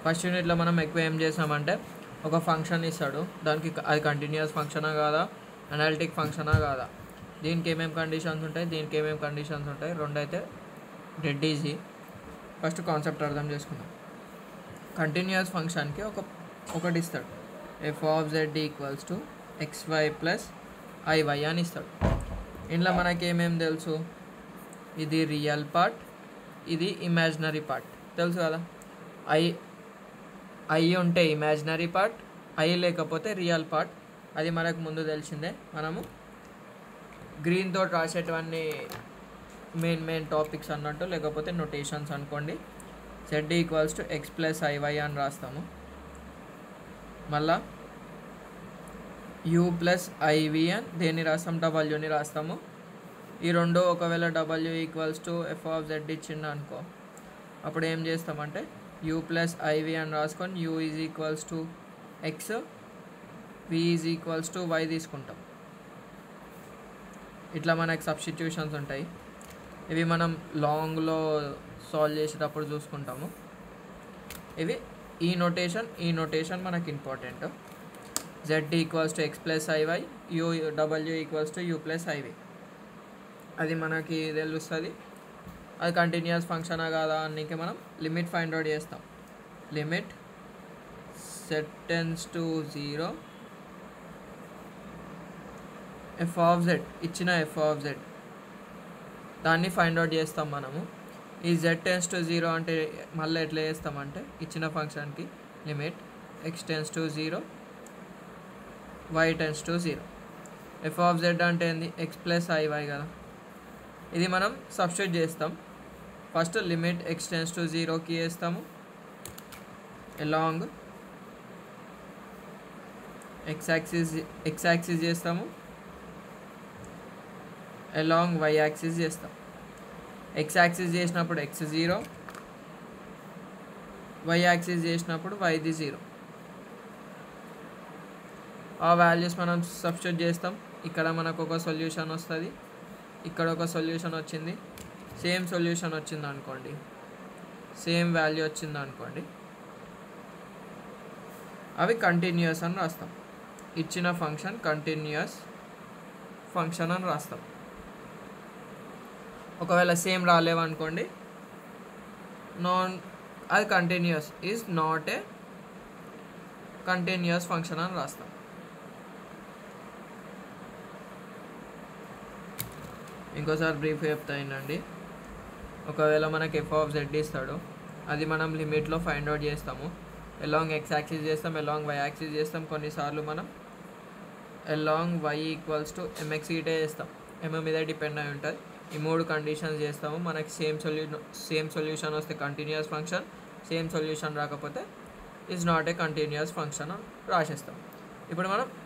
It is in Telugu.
ఫస్ట్ యూనిట్లో మనం ఎక్కువ ఏం చేసామంటే ఒక ఫంక్షన్ ఇస్తాడు దానికి క- అది కంటిన్యూస్ ఫంక్షనా కాదా అనాలిటిక్ ఫంక్షనా కాదా దీనికి ఏమేమి కండిషన్స్ ఉంటాయి దీనికి ఏమేమి కండిషన్స్ ఉంటాయి రెండు అయితే డెడ్ ఈజీ ఫస్ట్ కాన్సెప్ట్ అర్థం చేసుకుందాం కంటిన్యూస్ ఫంక్షన్కి ఒక ఒకటి ఇస్తాడు F of Z equals to X Y plus I Y అని ఇస్తాడు ఇంట్లో మనకి ఏమేమి తెలుసు ఇది రియల్ పార్ట్ ఇది ఇమాజినరీ పార్ట్ తెలుసు కదా ఐ ఐ ఉంటే ఇమాజినరీ పార్ట్ ఐ లేకపోతే రియల్ పార్ట్ అది మనకు ముందు తెలిసిందే మనము గ్రీన్ తోటి రాసేటివన్నీ మెయిన్ మెయిన్ టాపిక్స్ అన్నట్టు లేకపోతే నొటేషన్స్ అనుకోండి Z equals to X plus I Y అని రాస్తాము మళ్ళా యూ ప్లస్ ఐవి అని దేన్ని రాస్తాం డబల్యూని రాస్తాము ఈ రెండు ఒకవేళ W equals to F of Z ఇచ్చిండు అనుకో అప్పుడు ఏం చేస్తామంటే యూ ప్లస్ ఐవి అని రాసుకొని U is equals to X V is equals to Y తీసుకుంటాం ఇట్లా మనకి సబ్స్టిట్యూషన్స్ ఉంటాయి ఇవి మనం లాంగ్లో సాల్వ్ చేసేటప్పుడు చూసుకుంటాము ఇవి ఈ నొటేషన్ ఈ నొటేషన్ మనకి important Z equals to X plus I Y U W equals to U plus I V అది మనకి తెలుస్తుంది అది కంటిన్యూస్ ఫంక్షనా కాదా అని మనం లిమిట్ ఫైండ్ అవుట్ చేస్తాం limit set tends to zero F of Z ఇచ్చిన ఎఫ్ ఆఫ్ జెడ్ దాన్ని ఫైండ్ అవుట్ చేస్తాం మనము ఈ జెడ్ టెన్స్ టు జీరో అంటే మళ్ళీ ఎట్లా చేస్తామంటే ఇచ్చిన ఫంక్షన్కి limit X tends to zero Y tends to zero F of Z అంటే ఏంది ఎక్స్ ప్లస్ ఐవై కదా ఇది మనం సబ్స్టిట్యూట్ చేస్తాం first limit X tends to జీరోకి వేస్తాము along X axis X axis చేస్తాము అలాంగ్ వై యాక్సిస్ చేస్తాం ఎక్స్ యాక్సిస్ చేసినప్పుడు ఎక్స్ జీరో వై యాక్సిస్ చేసినప్పుడు వైది జీరో ఆ వాల్యూస్ మనం సబ్స్టిట్యూట్ చేస్తాం ఇక్కడ మనకు ఒక సొల్యూషన్ వస్తుంది ఇక్కడ ఒక సొల్యూషన్ వచ్చింది సేమ్ సొల్యూషన్ వచ్చింది అనుకోండి సేమ్ వాల్యూ వచ్చింది అనుకోండి అవి కంటిన్యూస్ అని రాస్తాం ఇచ్చిన ఫంక్షన్ కంటిన్యూస్ ఫంక్షన్ అని రాస్తాం ఒకవేళ సేమ్ రాలేవనుకోండి నాన్ అది continuous is not a continuous function అని రాస్తాం ఇంకోసారి బ్రీఫ్ చెప్తా ఏంటండి ఒకవేళ మనకి ఎఫ్ ఆఫ్ జెడ్ ఇస్తాడు అది మనం లిమిట్లో ఫైండ్ అవుట్ చేస్తాము ఎలాంగ్ ఎక్స్ యాక్సిస్ చేస్తాం ఎలాంగ్ వై యాక్సిస్ చేస్తాం కొన్నిసార్లు మనం along Y equals to M X ఈటే చేస్తాం ఎంఎం మీద డిపెండ్ అయి ఉంటుంది ఈ మూడు కండిషన్స్ చేస్తాము మనకి సేమ్ సొల్యూ సేమ్ సొల్యూషన్ వస్తే కంటిన్యూస్ ఫంక్షన్ సేమ్ సొల్యూషన్ రాకపోతే is not a continuous function రాసేస్తాం ఇప్పుడు మనం